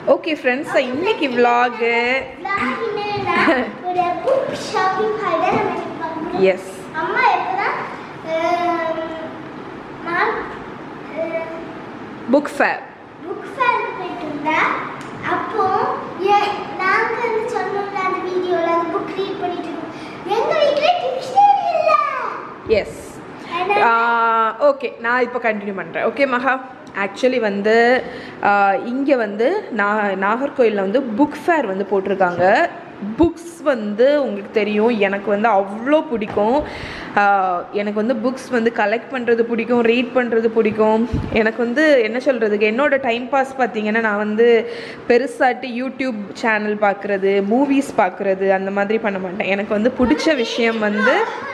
Okay friends இன்னைக்கு vlog vlog என்னன்னா, ஒரு book shopping haul தான் நம்ம இன்னைக்கு பார்க்க போறோம். எஸ் அம்மா எப்பதான் புக் ஃபேர் புக் ஃபேருக்கு போயிட்டு இருந்தா அப்போ ஏ- நாங்க வந்து சொன்னோம்ல அந்த வீடியோல அந்த புக் ரீட் பண்ணிட்டு இருக்கோம் எங்க வீட்ல டிக்ஷனரி இல்ல எஸ் அதனால ஓகே நான் இப்போ கண்டினியூ பண்ணுறேன் ஓகே மகா ஆக்சுவலி வந்து இங்கே வந்து நா நாகர்கோயிலில் வந்து புக் ஃபேர் வந்து போட்டிருக்காங்க புக்ஸ் வந்து உங்களுக்கு தெரியும் எனக்கு வந்து அவ்வளோ பிடிக்கும் ஆஹ் எனக்கு வந்து புக்ஸ் வந்து கலெக்ட் பண்ணுறது பிடிக்கும் ரீட் பண்ணுறது பிடிக்கும் எனக்கு வந்து என்ன சொல்கிறதுக்கு என்னோட டைம் பாஸ் பார்த்தீங்கன்னா நான் வந்து பெருசாட்டு யூடியூப் சேனல் பார்க்குறது மூவிஸ் பார்க்குறது அந்த மாதிரி பண்ண மாட்டேன் எனக்கு வந்து பிடிச்ச விஷயம் வந்து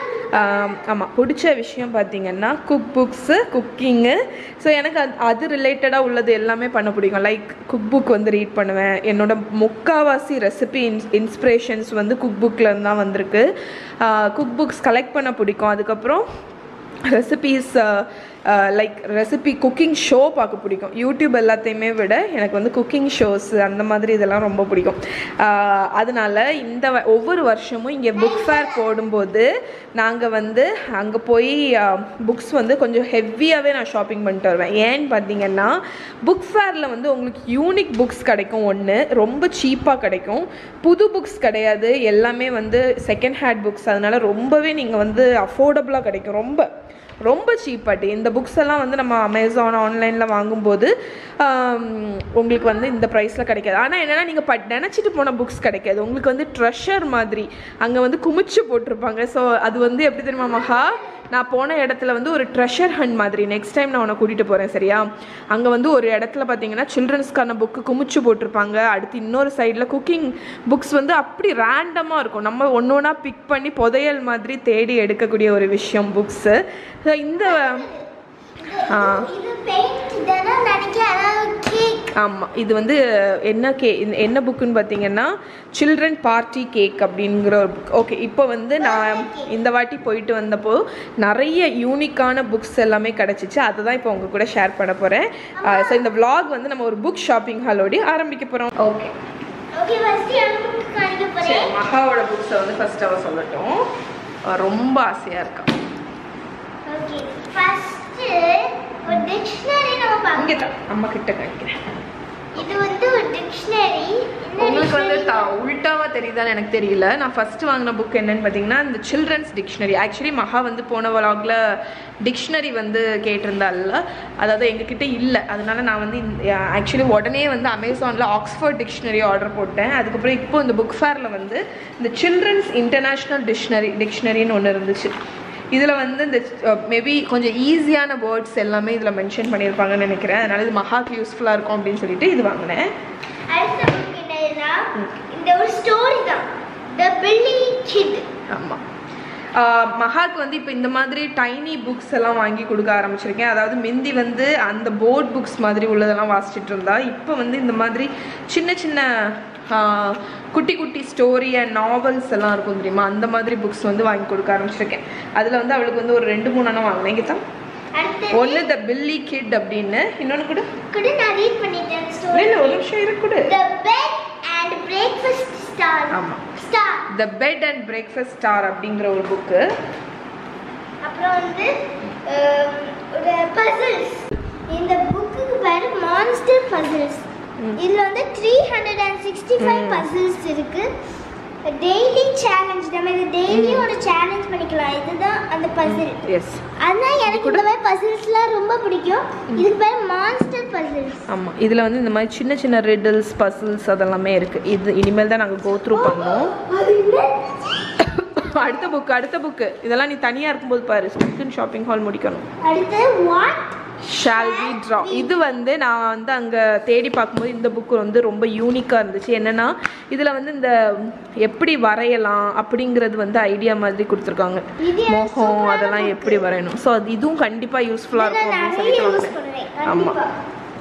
ஆமாம் பிடிச்ச விஷயம் பார்த்தீங்கன்னா குக் புக்ஸு குக்கிங்கு ஸோ எனக்கு அது அது ரிலேட்டடாக உள்ளது எல்லாமே பண்ண பிடிக்கும் லைக் குக் புக் வந்து ரீட் பண்ணுவேன் என்னோட முக்காவாசி ரெசிபி இன்ஸ் இன்ஸ்பிரேஷன்ஸ் வந்து குக் புக்கில் தான் வந்திருக்கு குக் புக்ஸ் கலெக்ட் பண்ண பிடிக்கும் அதுக்கப்புறம் recipes like recipe cooking show பார்க்க பிடிக்கும் யூடியூப் எல்லாத்தையுமே விட எனக்கு வந்து குக்கிங் ஷோஸ் அந்த மாதிரி இதெல்லாம் ரொம்ப பிடிக்கும் ஆஹ் அதனால இந்த வ- ஒவ்வொரு வருஷமும் இங்கே புக் ஃபேர் போடும்போது நாங்கள் வந்து அங்கே போய் புக்ஸ் வந்து கொஞ்சம் ஹெவியாகவே நான் ஷாப்பிங் பண்ணிட்டு வருவேன் ஏன்னு பார்த்தீங்கன்னா புக் ஃபேரில் வந்து உங்களுக்கு யூனிக் புக்ஸ் கிடைக்கும் ஒன்று ரொம்ப சீப்பாக கிடைக்கும் புது புக்ஸ் கிடையாது எல்லாமே வந்து செகண்ட் ஹேண்ட் புக்ஸ் அதனால ரொம்பவே நீங்கள் வந்து அஃபோர்டபுளாக கிடைக்கும் ரொம்ப ரொம்ப சீப்பாட்டி இந்த புக்ஸ் எல்லாம் வந்து நம்ம அமேசான் ஆன்லைனில் வாங்கும்போது ஆம், உங்களுக்கு வந்து இந்த ப்ரைஸில் கிடைக்காது ஆனால் என்னென்னா நீங்கள் ப நினச்சிட்டு போன புக்ஸ் கிடைக்காது உங்களுக்கு வந்து ட்ரெஷர் மாதிரி அங்கே வந்து குமிச்சு போட்டிருப்பாங்க ஸோ அது வந்து எப்படி தெரியுமா மகா நான் போன இடத்துல வந்து ஒரு ட்ரெஷர் ஹண்ட் மாதிரி நெக்ஸ்ட் டைம் நான் உன்னை கூட்டிகிட்டு போகிறேன் சரியா அங்கே வந்து ஒரு இடத்துல பார்த்தீங்கன்னா சில்ட்ரன்ஸ்க்கான புக்கு குமிச்சு போட்டிருப்பாங்க அடுத்து இன்னொரு சைடில் குக்கிங் புக்ஸ் வந்து அப்படி ரேண்டமாக இருக்கும் நம்ம ஒன்று ஒன்றா பிக் பண்ணி புதையல் மாதிரி தேடி எடுக்கக்கூடிய ஒரு விஷயம் புக்ஸு இந்த ஆ. இது பெயிண்ட் தானே நினைக்கிறேன் அதாவது கேக் ஆமாம் இது வந்து என்ன கே இந்த- என்ன புக்குன்னு பார்த்தீங்கன்னா சில்ட்ரன் பார்ட்டி கேக் அப்படிங்கிற ஒரு புக் ஓகே இப்போ வந்து நான் இந்த வாட்டி போயிட்டு வந்தப்போ நிறைய யூனிக்கான புக்ஸ் எல்லாமே கிடச்சிச்சு அதை தான் இப்போ உங்க கூட ஷேர் பண்ண போகிறேன் ஸோ இந்த vlog வந்து நம்ம ஒரு புக் ஷாப்பிங் ஹாலோடி ஆரம்பிக்க போகிறோம் ஓகே ஓகே ஃபர்ஸ்ட் என் புக் காணிக்க சரி போறேன் மகாவோட புக்ஸை வந்து ஃபர்ஸ்ட் அவ சொல்லட்டும் அவ ரொம்ப ஆசையாக இருக்கா ஓகே ஃபர்ஸ்ட் ஒரு டிக்ஷனரி நம்ம இங்கே பார்க்கலாம் தான் அம்மா கிட்ட காமிக்கிறேன் இது வந்து ஒரு டிக்ஷனரி உங்களுக்கு வந்து த உல்ட்டாவா தெரியுதான்னு எனக்கு தெரியல நான் ஃபர்ஸ்ட் வாங்கின புக் என்னன்னு பார்த்தீங்கன்னா இந்த சில்ட்ரன்ஸ் டிக்ஷனரி ஆக்சுவலி மகா வந்து போன வளாகில் டிக்ஷனரி வந்து கேட்டிருந்தால அதாவது எங்ககிட்ட இல்லை அதனால நான் வந்து ஆக்சுவலி உடனே வந்து அமேசானில் ஆக்ஸ்ஃபோர்ட் டிக்ஷனரி ஆர்டர் போட்டேன் அதுக்கப்புறம் இப்போ இந்த புக் ஃபேரில் வந்து இந்த சில்ட்ரன்ஸ் இன்டர்நேஷ்னல் டிக்ஷனரி டிக்ஷனரின்னு ஒன்று இருந்துச்சு இதில் வந்து இந்த மேபி கொஞ்சம் ஈஸியான வேர்ட்ஸ் எல்லாமே இதில் மென்ஷன் பண்ணியிருப்பாங்கன்னு நினைக்கிறேன் அதனால இது மகாக்கு யூஸ்ஃபுல்லாக இருக்கும் அப்படின்னு சொல்லிட்டு இது வாங்கினேன் அடுத்த புக் என்னன்னா இந்த ஒரு ஸ்டோரி தான் த பில்லி கிட் ஆமாம் மகாக்கு வந்து இப்போ இந்த மாதிரி டைனி புக்ஸ் எல்லாம் வாங்கி கொடுக்க ஆரம்பிச்சிருக்கேன் அதாவது மிந்தி வந்து அந்த போர்ட் புக்ஸ் மாதிரி உள்ளதெல்லாம் வாசிச்சுட்டு இருந்தா இப்போ வந்து இந்த மாதிரி சின்ன சின்ன ஆ, குட்டி குட்டி ஸ்டோரி அண்ட் நாவல்ஸ் எல்லாம் இருக்கும் தெரியுமா அந்த மாதிரி புக்ஸ் வந்து வாங்கி கொடுக்க ஆரம்பிச்சிருக்கேன் அதில் வந்து அவளுக்கு வந்து ஒரு ரெண்டு மூணு அண்ணா வாங்கினேன் இங்கே தான் அடுத்து ஒன்று த பில்லி கிட் அப்படின்னு இன்னொன்று கூட கூட நான் ரீட் பண்ணிட்டேன் ஸ்டோரி இல்லை ஒரு நிமிஷம் இருக்கு கூட the bed and breakfast star ஆமா. Star the bed and breakfast star அப்படிங்கிற ஒரு புக்கு அப்புறம் வந்து அஹ், ஒரு பசில்ஸ் இந்த புக்குக்கு பேரு மான்ஸ்டர் பசில்ஸ் இதுல வந்து three hundred and sixty five ம். பசில்ஸ் இருக்கு டெய்லி சேலஞ்ச் நம்ம இது டெய்லியும் ஒரு சேலஞ்ச் பண்ணிக்கலாம் இதுதான் அந்த பசில் எஸ் அதான் எனக்கு இந்த மாதிரி பசில்ஸ்லாம் ரொம்ப பிடிக்கும் இதுக்கு பேர் மான்ஸ்டர் பசில்ஸ் ஆமாம் இதில் வந்து இந்த மாதிரி சின்ன சின்ன ரிடில்ஸ் பசில்ஸ் அதெல்லாமே இருக்குது இது இனிமேல் தான் நாங்கள் கோ த்ரூ பண்ணோம் அது என்ன அடுத்த புக்கு அடுத்த புக்கு இதெல்லாம் நீ தனியாக இருக்கும்போது பாரு ஸ்டிக்கன் ஷாப்பிங் ஹால் முடிக்கணும் அடுத்து வாட் ஷால் வி ட்ரா இது வந்து நான் வந்து அங்கே தேடி பார்க்கும்போது இந்த புக்கு வந்து ரொம்ப யூனிக்காக இருந்துச்சு என்னென்னா இதில் வந்து இந்த எப்படி வரையலாம் அப்படிங்கிறது வந்து ஐடியா மாதிரி கொடுத்துருக்காங்க இது எனக்கு முகம் சூப்பரான அதெல்லாம் book. எப்படி வரையணும் ஸோ அது இதுவும் கண்டிப்பாக யூஸ்ஃபுல்லாக இதை இருக்கும் நான் அப்படின்னு நிறைய சொல்லிட்டு யூஸ் வாங்கினேன் பண்ணுவேன் ஆமாம் கண்டிப்பா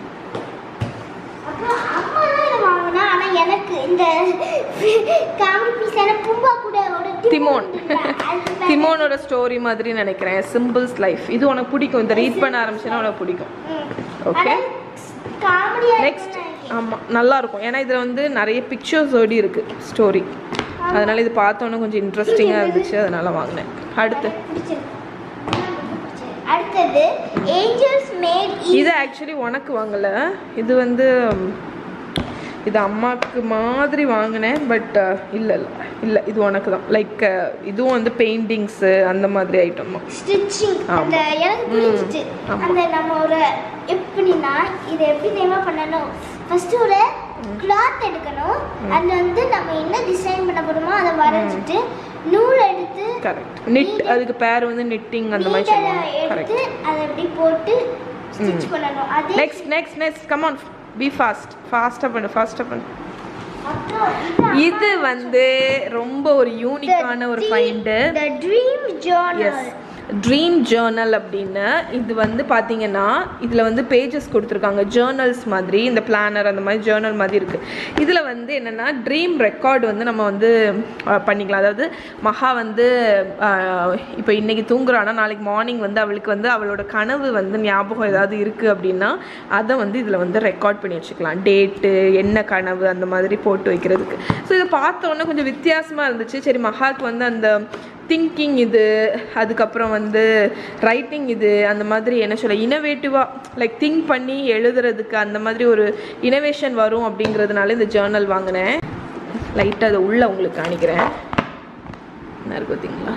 அப்புறம் அம்மா தான் இதை வாங்கினா ஆனா எனக்கு இந்த காமெடி பீஸான பூம்பா கூட ஒரு திமோன் இருக்குல்ல, அது பேரு- திமோனோட ஸ்டோரி மாதிரி நினைக்கிறேன் சிம்பிள்ஸ் லைஃப் இது உனக்கு பிடிக்கும் இந்த ரீட் பண்ண ஆரம்பிச்சேன்னா உனக்கு பிடிக்கும் ம். Okay. ஆனா காமெடியா நெக்ஸ்ட் ஆமாம் நல்லா இருக்கும் ஏன்னா இதில் வந்து நிறைய பிக்சர்ஸோடி இருக்குது ஸ்டோரி அதனால இது பார்த்தோன்னே கொஞ்சம் இன்ட்ரெஸ்டிங்காக இருந்துச்சு அதனால வாங்கினேன் அடுத்து பிடிச்சிருக்கு. அடுத்தது ஏஞ்சல்ஸ் மேட் இது ஆக்சுவலி உனக்கு வாங்கல இது வந்து ம், இது அம்மாவுக்கு மாதிரி வாங்கினேன் பட் இல்லை இல்லை இல்லை இது உனக்கு தான் லைக் இதுவும் வந்து பெயிண்டிங்ஸு அந்த மாதிரி ஐட்டமா ஸ்டிச்சிங் ஆமா. அந்த எனக்கு பிடிச்சிட்டு ஆமா. அந்த நம்ம ஒரு எப்படின்னா இதை எப்படி தெரியுமா பண்ணணும் ஃபர்ஸ்ட் ஒரு கிளாத் எடுக்கணும் அதில் வந்து நம்ம என்ன டிசைன் பண்ண போறோமோ அதை வரைஞ்சிட்டு நூல் எடுத்து கரெக்ட் நிட் அதுக்கு பேர் வந்து நிட்டிங் அந்த மாதிரி நீடலை சொல்லுவாங்க எடுத்து கரெக்ட் அதை அப்படி போட்டு ஸ்டிச் பண்ணணும் அதே next next next come on be fast ஃபாஸ்ட்டாக பண்ணு ஃபாஸ்ட்டாக பண்ணு அப்புறம் இது வந்து ரொம்ப ஒரு யூனிக்கான ஒரு find the dream journal yes dream journal அப்படின்னு இது வந்து பார்த்தீங்கன்னா இதில் வந்து பேஜஸ் கொடுத்துருக்காங்க ஜேர்னல்ஸ் மாதிரி இந்த பிளானர் அந்த மாதிரி ஜேர்னல் மாதிரி இருக்குது இதில் வந்து என்னென்னா ட்ரீம் ரெக்கார்டு வந்து நம்ம வந்து அஹ், பண்ணிக்கலாம் அதாவது மகா வந்து இப்போ இன்றைக்கி தூங்குறான்னா நாளைக்கு மார்னிங் வந்து அவளுக்கு வந்து அவளோட கனவு வந்து ஞாபகம் ஏதாவது இருக்குது அப்படின்னா அதை வந்து இதில் வந்து ரெக்கார்ட் பண்ணி வச்சுக்கலாம் டேட்டு என்ன கனவு அந்த மாதிரி போட்டு வைக்கிறதுக்கு ஸோ இதை பார்த்தோன்னே கொஞ்சம் வித்தியாசமாக இருந்துச்சு சரி மகாக்கு வந்து அந்த திங்கிங் இது அதுக்கப்புறம் வந்து ரைட்டிங் இது அந்த மாதிரி என்ன சொல்ல இனோவேட்டிவாக லைக் திங்க் பண்ணி எழுதுறதுக்கு அந்த மாதிரி ஒரு இனோவேஷன் வரும் அப்படிங்கிறதுனால இந்த ஜேர்னல் வாங்கினேன் லைட்டாக அதை உள்ளே உங்களுக்கு காணிக்கிறேன் என்ன இருக்கு பார்த்தீங்களா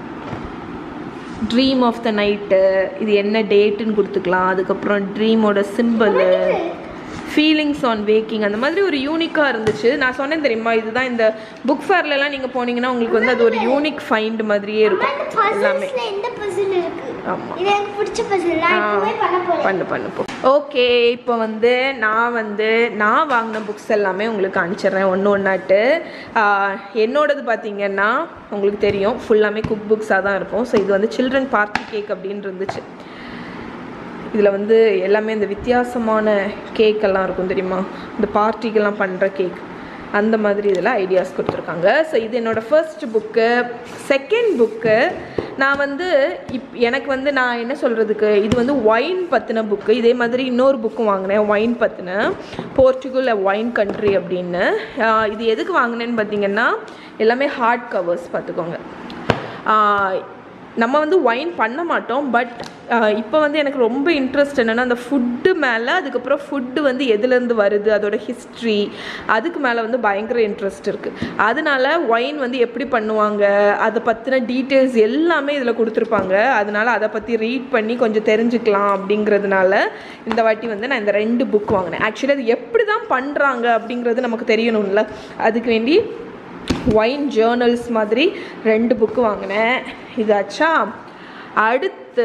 ட்ரீம் ஆஃப் த நைட்டு இது என்ன டேட்டுன்னு கொடுத்துக்கலாம் அதுக்கப்புறம் ட்ரீமோட சிம்பிள் ஃபீலிங்ஸ் ஆன் வேக்கிங் அந்த மாதிரி ஒரு யூனிக்காக இருந்துச்சு நான் சொன்னேன் தெரியுமா இதுதான் இந்த புக் ஃபேர்லலாம் நீங்கள் போனீங்கன்னா உங்களுக்கு வந்து அது ஒரு யூனிக் ஃபைண்ட் மாதிரியே இருக்கும் எல்லாமே பசில்ஸ்ல எந்த பசில் இருக்கு ஆமாம் இது எனக்கு பிடிச்ச பசில் நான் இப்பவே பண்ண போறேன் பண்ணு பண்ணு போ ஓகே இப்போ வந்து நான் வந்து நான் வாங்கின புக்ஸ் எல்லாமே உங்களுக்கு அனுப்பிச்சிடுறேன் ஒன்று ஒன்றாட்டு என்னோடது பார்த்தீங்கன்னா உங்களுக்கு தெரியும் ஃபுல்லாமே குக் புக்ஸாக தான் இருக்கும் ஸோ இது வந்து சில்ட்ரன் பார்ட்டி கேக் அப்படின்னு இருந்துச்சு இதில் வந்து எல்லாமே இந்த வித்தியாசமான கேக் எல்லாம் இருக்கும் தெரியுமா இந்த பார்ட்டிக்கெல்லாம் பண்ணுற கேக் அந்த மாதிரி இதில் ஐடியாஸ் கொடுத்துருக்காங்க ஸோ இது என்னோடய ஃபர்ஸ்ட் புக்கு செகண்ட் புக்கு நான் வந்து இப் எனக்கு வந்து நான் என்ன சொல்கிறதுக்கு இது வந்து ஒயின் பற்றின புக்கு இதே மாதிரி இன்னொரு புக்கும் வாங்கினேன் ஒயின் பற்றின போர்ச்சுகல் ஒயின் கண்ட்ரி அப்படின்னு ஆஹ் இது எதுக்கு வாங்கினேன்னு பார்த்தீங்கன்னா எல்லாமே ஹார்ட் கவர்ஸ் பார்த்துக்கோங்க ஆஹ் நம்ம வந்து ஒயின் பண்ண மாட்டோம் பட் இப்போ வந்து எனக்கு ரொம்ப இன்ட்ரெஸ்ட் என்னென்னா அந்த ஃபுட்டு மேலே அதுக்கப்புறம் ஃபுட்டு வந்து எதுலேருந்து வருது அதோட ஹிஸ்ட்ரி அதுக்கு மேலே வந்து பயங்கர இன்ட்ரெஸ்ட் இருக்குது அதனால ஒயின் வந்து எப்படி பண்ணுவாங்க அதை பற்றின டீட்டெயில்ஸ் எல்லாமே இதில் கொடுத்துருப்பாங்க அதனால அதை பற்றி ரீட் பண்ணி கொஞ்சம் தெரிஞ்சுக்கலாம் அப்படிங்கிறதுனால இந்த வாட்டி வந்து நான் இந்த ரெண்டு புக் வாங்கினேன் ஆக்சுவலி அது எப்படி தான் பண்ணுறாங்க அப்படிங்கிறது நமக்கு தெரியணும்ல அதுக்கு வேண்டி ஒயின் ஜேர்னல்ஸ் மாதிரி ரெண்டு புக்கு வாங்கினேன் இதாச்சா அடுத்து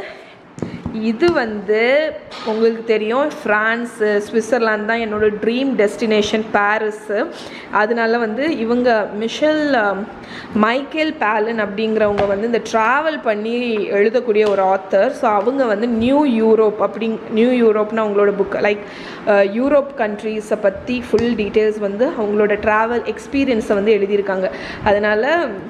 இது வந்து உங்களுக்கு தெரியும் ஃப்ரான்ஸு சுவிட்சர்லாந்து தான் என்னோட ட்ரீம் டெஸ்டினேஷன் பாரிஸு அதனால வந்து இவங்க மிஷல் மைக்கேல் பேலன் அப்படிங்கிறவங்க வந்து இந்த ட்ராவல் பண்ணி எழுதக்கூடிய ஒரு ஆத்தர் ஸோ அவங்க வந்து நியூ யூரோப் அப்படி நியூ யூரோப்னு அவங்களோட புக் லைக் யூரோப் கண்ட்ரீஸை பற்றி ஃபுல் டீட்டெயில்ஸ் வந்து அவங்களோட ட்ராவல் எக்ஸ்பீரியன்ஸை வந்து எழுதியிருக்காங்க அதனால்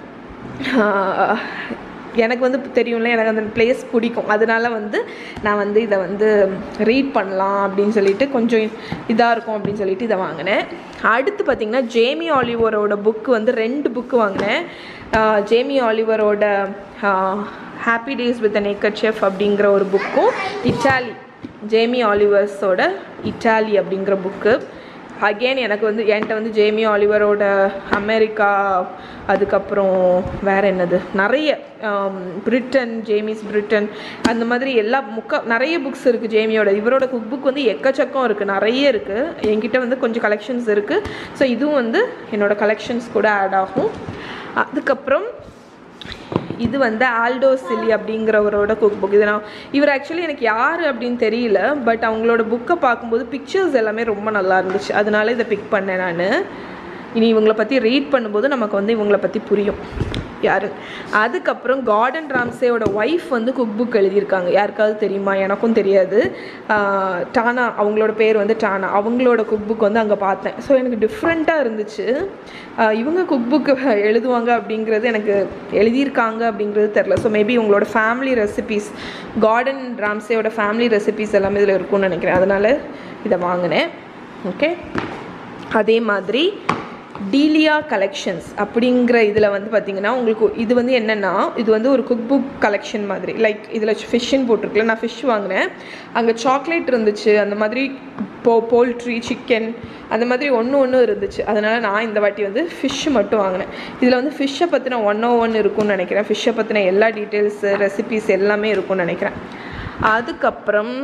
ஆஹ், எனக்கு வந்து தெரியும்ல எனக்கு அந்த பிளேஸ் பிடிக்கும் அதனால வந்து நான் வந்து இதை வந்து ரீட் பண்ணலாம் அப்படின்னு சொல்லிட்டு கொஞ்சம் இதாக இருக்கும் அப்படின்னு சொல்லிட்டு இதை வாங்கினேன் அடுத்து பார்த்திங்கன்னா ஜேமி ஆலிவரோட புக்கு வந்து ரெண்டு புக்கு வாங்கினேன் ஆஹ், ஜேமி ஆலிவரோட happy days with naked chef அப்படிங்கிற ஒரு புக்கும் இட்டாலி ஜேமி ஆலிவர்ஸோட இட்டாலி அப்படிங்கிற புக்கு அகெயின் எனக்கு வந்து என்கிட்ட வந்து ஜேமி ஆலிவரோட அமெரிக்கா அதுக்கப்புறம் வேற என்னது நிறைய ஆம், பிரிட்டன் ஜேமிஸ் பிரிட்டன் அந்த மாதிரி எல்லா முக்க நிறைய புக்ஸ் இருக்குது ஜேமியோட இவரோட குக் புக் வந்து எக்கச்சக்கம் இருக்குது நிறைய இருக்குது என்கிட்ட வந்து கொஞ்சம் கலெக்ஷன்ஸ் இருக்குது ஸோ இதுவும் வந்து என்னோட கலெக்ஷன்ஸ் கூட ஆட் ஆகும் அதுக்கப்புறம் இது வந்து ஆல்டோ சிலி அப்படிங்கிறவரோட குக் புக் இது நான் இவர் ஆக்சுவலி எனக்கு யார் அப்படின்னு தெரியல பட் அவங்களோட புக்கை பார்க்கும்போது பிக்சர்ஸ் எல்லாமே ரொம்ப நல்லா இருந்துச்சு அதனால இதை பிக் பண்ணேன் நான் இனி இவங்களை பற்றி ரீட் பண்ணும்போது நமக்கு வந்து இவங்களை பற்றி புரியும் யாரு அதுக்கப்புறம் கார்டன் ராம்சேயோட ஒய்ஃப் வந்து குக் புக் எழுதியிருக்காங்க யாருக்காவது தெரியுமா எனக்கும் தெரியாது ஆஹ் டானா அவங்களோட பேர் வந்து டானா அவங்களோட குக் புக் வந்து அங்கே பார்த்தேன் ஸோ எனக்கு டிஃப்ரெண்ட்டாக இருந்துச்சு ஆஹ் இவங்க குக் புக் எழுதுவாங்க அப்படிங்கிறது எனக்கு எழுதியிருக்காங்க அப்படிங்கிறது தெரில ஸோ மேபி உங்களோட ஃபேமிலி ரெசிபீஸ் கார்டன் ராம்சேயோட ஃபேமிலி ரெசிபீஸ் எல்லாமே இதில் இருக்கும்னு நினைக்கிறேன் அதனால் இதை வாங்கினேன் ஓகே அதே மாதிரி டீலியா கலெக்ஷன்ஸ் அப்படிங்கிற இதில் வந்து பார்த்தீங்கன்னா உங்களுக்கு இது வந்து என்னென்னா இது வந்து ஒரு குக் புக் கலெக்ஷன் மாதிரி லைக் இதில் ஃபிஷ்ஷுன்னு போட்டிருக்குல்ல நான் ஃபிஷ் வாங்கினேன் அங்கே சாக்லேட் இருந்துச்சு அந்த மாதிரி போ போல்ட்ரி சிக்கன் அந்த மாதிரி ஒன்று ஒன்று இருந்துச்சு அதனால் நான் இந்த வாட்டி வந்து ஃபிஷ் மட்டும் வாங்கினேன் இதில் வந்து ஃபிஷ்ஷை பற்றின ஒன் ஓ ஒன் இருக்கும்னு நினைக்கிறேன் ஃபிஷ்ஷை பற்றின எல்லா டீட்டெயில்ஸு ரெசிபீஸ் எல்லாமே இருக்கும்னு நினைக்கிறேன் அதுக்கப்புறம்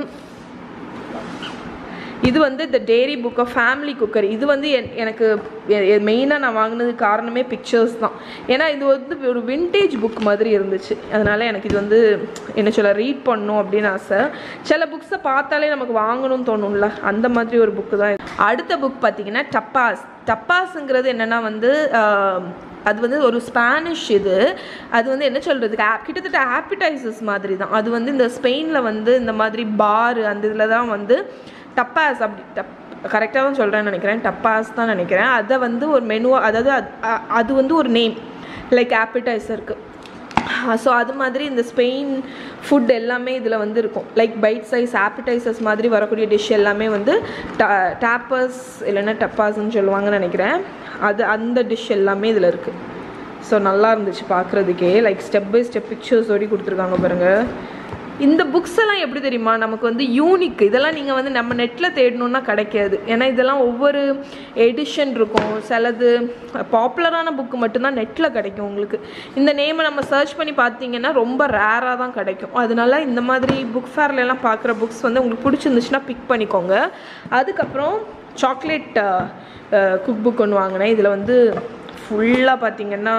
இது வந்து இந்த dairy book of family cooker இது வந்து என்- எனக்கு மெயினாக நான் வாங்கினதுக்கு காரணமே பிக்சர்ஸ் தான் ஏன்னா இது வந்து ஒரு விண்டேஜ் புக் மாதிரி இருந்துச்சு அதனால எனக்கு இது வந்து என்ன சொல்ல ரீட் பண்ணணும் அப்படின்னு ஆசை சில புக்ஸை பார்த்தாலே நமக்கு வாங்கணும்னு தோணும்ல அந்த மாதிரி ஒரு புக்கு தான் இது. அடுத்த புக் பார்த்தீங்கன்னா டப்பாஸ் டப்பாஸுங்கிறது என்னென்னா வந்து ஆஹ், அது வந்து ஒரு ஸ்பானிஷ் இது அது வந்து என்ன சொல்கிறதுக்கு கிட்டத்தட்ட ஆப்பிடைசஸ் மாதிரி தான் அது வந்து இந்த ஸ்பெயினில் வந்து இந்த மாதிரி பார் அந்த இதில் தான் வந்து டப்பாஸ் அப்படி டப் கரெக்டாக தான் சொல்கிறேன்னு நினைக்கிறேன் டப்பாஸ் தான் நினைக்கிறேன் அதை வந்து ஒரு மெனுவாக அதாவது அது அ- அது வந்து ஒரு நேம் லைக் ஆப்பிடைசருக்கு ஸோ அது மாதிரி இந்த ஸ்பெயின் ஃபுட் எல்லாமே இதில் வந்து இருக்கும் லைக் பைட் சைஸ் ஆப்பிடைசர்ஸ் மாதிரி வரக்கூடிய டிஷ் எல்லாமே வந்து டேப்பர்ஸ் இல்லைன்னா டப்பாஸ்ன்னு சொல்லுவாங்கன்னு நினைக்கிறேன் அது அந்த டிஷ் எல்லாமே இதில் இருக்குது ஸோ நல்லா இருந்துச்சு பார்க்குறதுக்கே லைக் ஸ்டெப் பை ஸ்டெப் பிக்சர்ஸோடி கொடுத்துருக்காங்க பாருங்கள் இந்த புக்ஸ் எல்லாம் எப்படி தெரியுமா நமக்கு வந்து யூனிக் இதெல்லாம் நீங்கள் வந்து நம்ம நெட்டில் தேடணுன்னா கிடைக்காது ஏன்னா இதெல்லாம் ஒவ்வொரு எடிஷன் இருக்கும் சிலது பாப்புலரான புக்கு மட்டும்தான் நெட்டில் கிடைக்கும் உங்களுக்கு இந்த நேமை நம்ம சர்ச் பண்ணி பார்த்தீங்கன்னா ரொம்ப ரேராக தான் கிடைக்கும் அதனால இந்த மாதிரி புக் ஃபேர்லலாம் பார்க்குற புக்ஸ் வந்து உங்களுக்கு பிடிச்சிருந்துச்சுன்னா பிக் பண்ணிக்கோங்க அதுக்கப்புறம் சாக்லேட் குக் புக் ஒன்று வாங்கினேன் இதில் வந்து ஃபுல்லாக பார்த்தீங்கன்னா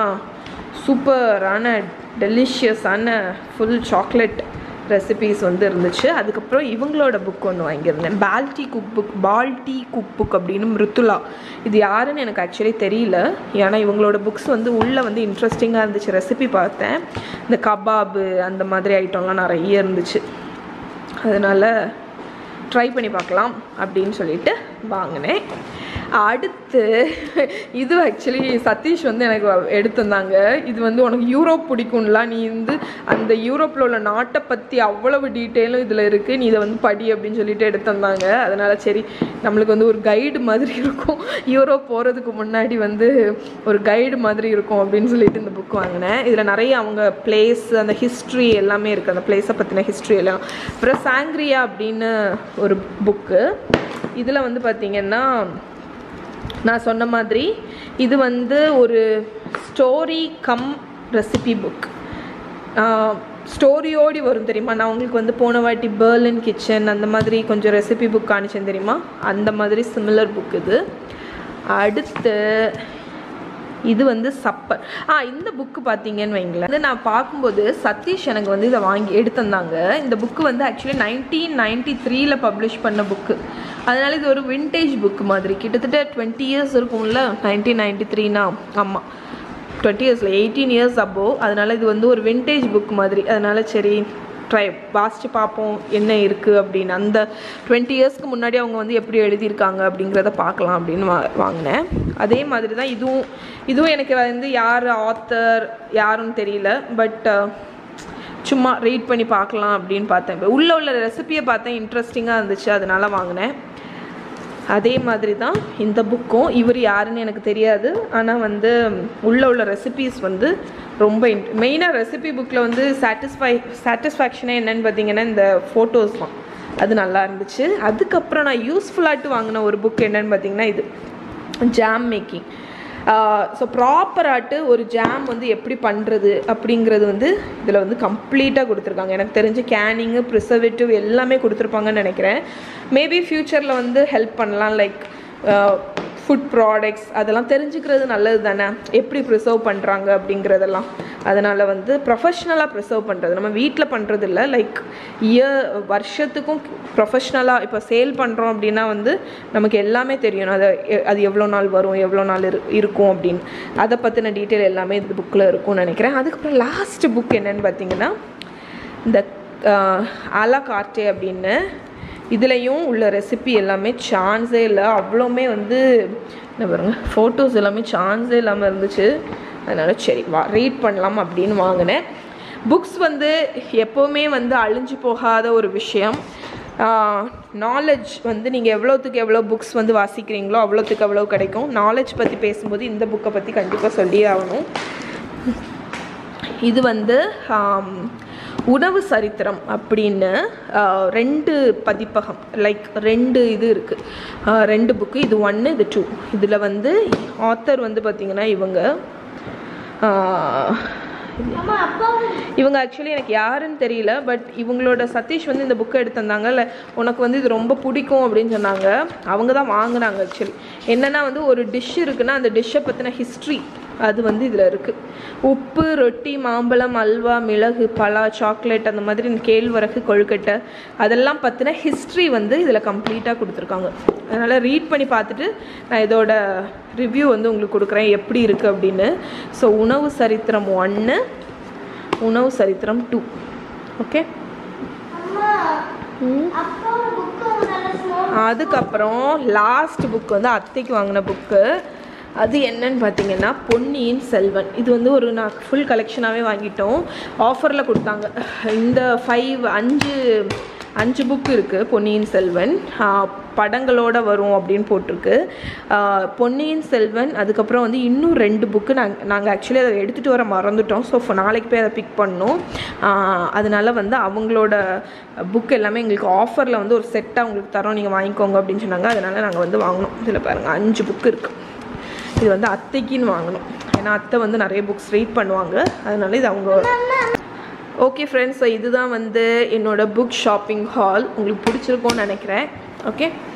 சூப்பரான டெலிஷியஸான ஃபுல் சாக்லேட் ரெசிபீஸ் வந்து இருந்துச்சு அதுக்கப்புறம் இவங்களோட புக் ஒன்று வாங்கியிருந்தேன் Balti cook book Balti cook book அப்படின்னு மிருத்துலா இது யாருன்னு எனக்கு ஆக்சுவலி தெரியல ஏன்னா இவங்களோட புக்ஸ் வந்து உள்ளே வந்து இன்ட்ரெஸ்டிங்காக இருந்துச்சு ரெசிபி பார்த்தேன் இந்த கபாபு அந்த மாதிரி ஐட்டம்லாம் நிறைய இருந்துச்சு அதனால் ட்ரை பண்ணி பார்க்கலாம் அப்படின்னு சொல்லிட்டு வாங்கினேன் அடுத்து இது ஆக்சுவலி சதீஷ் வந்து எனக்கு எடுத்திருந்தாங்க இது வந்து உனக்கு யூரோப் பிடிக்கும்லாம் நீ வந்து அந்த யூரோப்பில் உள்ள நாட்டை பற்றி அவ்வளவு டீட்டெயிலும் இதில் இருக்குது நீ இதை வந்து படி அப்படின்னு சொல்லிட்டு எடுத்திருந்தாங்க அதனால் சரி நம்மளுக்கு வந்து ஒரு கைடு மாதிரி இருக்கும் யூரோப் போகிறதுக்கு முன்னாடி வந்து ஒரு கைடு மாதிரி இருக்கும் அப்படின்னு சொல்லிட்டு இந்த புக் வாங்கினேன் இதில் நிறைய அவங்க பிளேஸ் அந்த ஹிஸ்ட்ரி எல்லாமே இருக்குது அந்த பிளேஸை பற்றின ஹிஸ்ட்ரி எல்லாம் அப்புறம் சாங்க்ரியா அப்படின்னு ஒரு புக்கு இதில் வந்து பார்த்திங்கன்னா நான் சொன்ன மாதிரி இது வந்து ஒரு ஸ்டோரி கம் ரெசிபி புக் ஸ்டோரியோடி வரும் தெரியுமா நான் உங்களுக்கு வந்து போன வாட்டி பேர்லின் கிச்சன் அந்த மாதிரி கொஞ்சம் ரெசிபி புக் காணிச்சேன் தெரியுமா அந்த மாதிரி சிமிலர் புக் இது அடுத்து இது வந்து சப்பர் ஆ இந்த புக்கு பார்த்தீங்கன்னு வைங்களேன் வந்து நான் பார்க்கும்போது சதீஷ் எனக்கு வந்து இதை வாங்கி எடுத்திருந்தாங்க இந்த புக்கு வந்து ஆக்சுவலி நைன்டீன் நைன்டி த்ரீல பப்ளிஷ் பண்ண புக்கு அதனால இது ஒரு விண்டேஜ் புக் மாதிரி கிட்டத்தட்ட டுவெண்ட்டி இயர்ஸ் இருக்கும்ல நைன்டீன் நைன்டி த்ரீனா ஆமாம் டுவெண்ட்டி இயர்ஸில் எயிட்டீன் இயர்ஸ் அபோ அதனால இது வந்து ஒரு விண்டேஜ் புக் மாதிரி அதனால சரி ட்ரை வாசித்து பார்ப்போம் என்ன இருக்குது அப்படின்னு அந்த டுவெண்ட்டி இயர்ஸ்க்கு முன்னாடி அவங்க வந்து எப்படி எழுதியிருக்காங்க அப்படிங்கிறத பார்க்கலாம் அப்படின்னு வா வாங்கினேன் அதே மாதிரி தான் இதுவும் இதுவும் எனக்கு வந்து யார் ஆத்தர் யாருன்னு தெரியல பட் சும்மா ரீட் பண்ணி பார்க்கலாம் அப்படின்னு பார்த்தேன் இப்ப உள்ள உள்ள ரெசிபியை பார்த்தேன் இன்ட்ரெஸ்டிங்காக இருந்துச்சு அதனால வாங்கினேன் அதே மாதிரி தான் இந்த புக்கும் இவர் யாருன்னு எனக்கு தெரியாது ஆனால் வந்து உள்ள உள்ள ரெசிபீஸ் வந்து ரொம்ப இன் மெயினாக ரெசிபி புக்கில் வந்து சாட்டிஸ்ஃபை சாட்டிஸ்ஃபேக்ஷனே என்னன்னு பார்த்தீங்கன்னா இந்த ஃபோட்டோஸ் தான் அது நல்லா இருந்துச்சு அதுக்கப்புறம் நான் யூஸ்ஃபுல்லாட்டு வாங்கின ஒரு புக் என்னன்னு பார்த்தீங்கன்னா இது ஜாம் மேக்கிங் ஸோ ப்ராப்பராட்டு ஒரு ஜாம் வந்து எப்படி பண்ணுறது அப்படிங்கிறது வந்து இதில் வந்து கம்ப்ளீட்டாக கொடுத்துருக்காங்க எனக்கு தெரிஞ்சு கேனிங்கு ப்ரிசர்வேட்டிவ் எல்லாமே கொடுத்துருப்பாங்கன்னு நினைக்கிறேன் மேபி ஃப்யூச்சரில் வந்து ஹெல்ப் பண்ணலாம் லைக் ஃபுட் ப்ராடக்ட்ஸ் அதெல்லாம் தெரிஞ்சுக்கிறது நல்லது தானே எப்படி ப்ரிசர்வ் பண்ணுறாங்க அப்படிங்கிறதெல்லாம் அதனால் வந்து ப்ரொஃபஷ்னலாக ப்ரிசர்வ் பண்ணுறது நம்ம வீட்டில் பண்ணுறது இல்லை லைக் இயர் வருஷத்துக்கும் ப்ரொஃபஷ்னலாக இப்போ சேல் பண்ணுறோம் அப்படின்னா வந்து நமக்கு எல்லாமே தெரியணும் அது எ- அது எவ்வளோ நாள் வரும் எவ்வளோ நாள் இரு இருக்கும் அப்படின்னு அதை பற்றின டீட்டெயில் எல்லாமே இந்த புக்கில் இருக்கும்னு நினைக்கிறேன் அதுக்கப்புறம் லாஸ்ட் புக் என்னன்னு பார்த்தீங்கன்னா இந்த ஆலா கார்டே அப்படின்னு இதுலேயும் உள்ள ரெசிபி எல்லாமே சான்ஸே இல்லை அவ்வளோமே வந்து என்ன பாருங்க ஃபோட்டோஸ் எல்லாமே சான்ஸே இல்லாமல் இருந்துச்சு அதனால் சரி வா ரீட் பண்ணலாம் அப்படின்னு வாங்கினேன் புக்ஸ் வந்து எப்போவுமே வந்து அழிஞ்சு போகாத ஒரு விஷயம் நாலேஜ் வந்து நீங்கள் எவ்வளோத்துக்கு எவ்வளோ புக்ஸ் வந்து வாசிக்கிறீங்களோ அவ்வளோத்துக்கு அவ்வளோ கிடைக்கும் நாலேஜ் பற்றி பேசும்போது இந்த புக்கை பற்றி கண்டிப்பாக சொல்லியே ஆகணும் இது வந்து ஆம், உணவு சரித்திரம் அப்படின்னு ஆ, ரெண்டு பதிப்பகம் லைக் ரெண்டு இது இருக்குது ரெண்டு புக்கு இது ஒன்று இது டூ இதில் வந்து ஆத்தர் வந்து பார்த்திங்கன்னா இவங்க ஆ, அம்மா அப்பாவும் இவங்க ஆக்சுவலி எனக்கு யாருன்னு தெரியல பட் இவங்களோட சதீஷ் வந்து இந்த புக்கை எடுத்திருந்தாங்க இல்லை உனக்கு வந்து இது ரொம்ப பிடிக்கும் அப்படின்னு சொன்னாங்க அவங்க தான் வாங்கினாங்க ஆக்சுவலி என்னென்னா வந்து ஒரு டிஷ் இருக்குன்னா அந்த டிஷ்ஷை பற்றின ஹிஸ்ட்ரி அது வந்து இதில் இருக்குது உப்பு ரொட்டி மாம்பழம் அல்வா மிளகு பலா சாக்லேட் அந்த மாதிரி இந்த கேழ்வரகு கொழுக்கட்டை அதெல்லாம் பற்றின ஹிஸ்ட்ரி வந்து இதில் கம்ப்ளீட்டாக கொடுத்துருக்காங்க அதனால் ரீட் பண்ணி பார்த்துட்டு நான் இதோட ரிவ்யூ வந்து உங்களுக்கு கொடுக்குறேன் எப்படி இருக்குது அப்படின்னு ஸோ உணவு சரித்திரம் ஒன்று உணவு சரித்திரம் டூ ஓகே அம்மா அப்பாவோட புக்கு நல்ல ஸ்மால் அதுக்கப்புறம் லாஸ்ட் புக் வந்து அத்தைக்கு வாங்கின புக்கு அது என்னன்னு பார்த்தீங்கன்னா பொன்னியின் செல்வன் இது வந்து ஒரு நான் ஃபுல் கலெக்ஷனாகவே வாங்கிட்டோம் ஆஃபரில் கொடுத்தாங்க இந்த ஃபைவ் அஞ்சு அஞ்சு புக் இருக்குது பொன்னியின் செல்வன் ஆஹ் படங்களோட வரும் அப்படின்னு போட்டிருக்கு ஆஹ் பொன்னியின் செல்வன் அதுக்கப்புறம் வந்து இன்னும் ரெண்டு புக்கு நாங்கள் நாங்கள் ஆக்சுவலி அதை எடுத்துகிட்டு வர மறந்துட்டோம் ஸோ நாளைக்கு போய் அதை பிக் பண்ணோம் ஆஹ் அதனால வந்து அவங்களோட புக் எல்லாமே எங்களுக்கு ஆஃபரில் வந்து ஒரு செட்டாக உங்களுக்கு தரோம் நீங்கள் வாங்கிக்கோங்க அப்படின்னு சொன்னாங்க அதனால நாங்கள் வந்து வாங்கினோம் இதில் பாருங்கள் அஞ்சு புக் இருக்குது இது வந்து அத்தைக்குன்னு வாங்கினோம் ஏன்னா அத்தை வந்து நிறைய புக்ஸ் ரீட் பண்ணுவாங்க அதனால இது அவங்க ஓகே ஃப்ரெண்ட்ஸ் ஸோ இதுதான் வந்து என்னோட புக் ஷாப்பிங் ஹால் உங்களுக்கு பிடிச்சிருக்கும்னு நினைக்கிறேன் ஓகே